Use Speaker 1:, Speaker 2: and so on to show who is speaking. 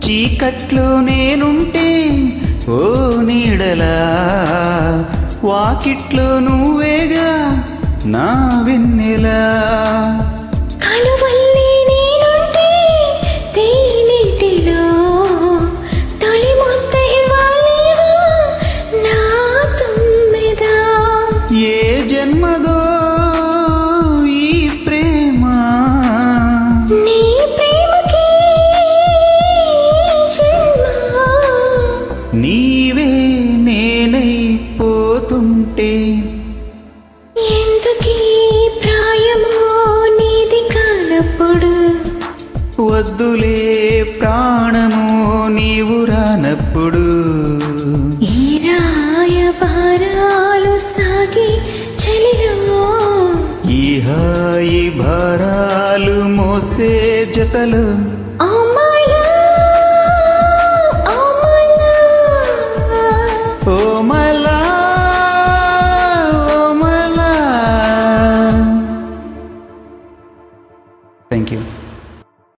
Speaker 1: చీకట్లో నేనుంటే ఓ నీడలా వాకిట్లో నువ్వేగా నా వెన్నెలా
Speaker 2: కలువల్లి నేనుంటే తేనెటిలో తొలి ముద్దై వాలేవా నా తుమ్మెదా
Speaker 1: ఏ జన్మదో ఈ ప్రేమ
Speaker 2: నీ ప్రేమకి జన్మ
Speaker 1: నీవే నేనైపోతుంటే
Speaker 2: ఎందుకీ ప్రాయమో నీది కానప్పుడు
Speaker 1: వద్దులే ప్రాణము నీవు రానప్పుడు
Speaker 2: ఈ రాయబారాలు సాగి చలిలో
Speaker 1: ఈ హాయి భారాలు మోసే జతలు
Speaker 2: అమ్మా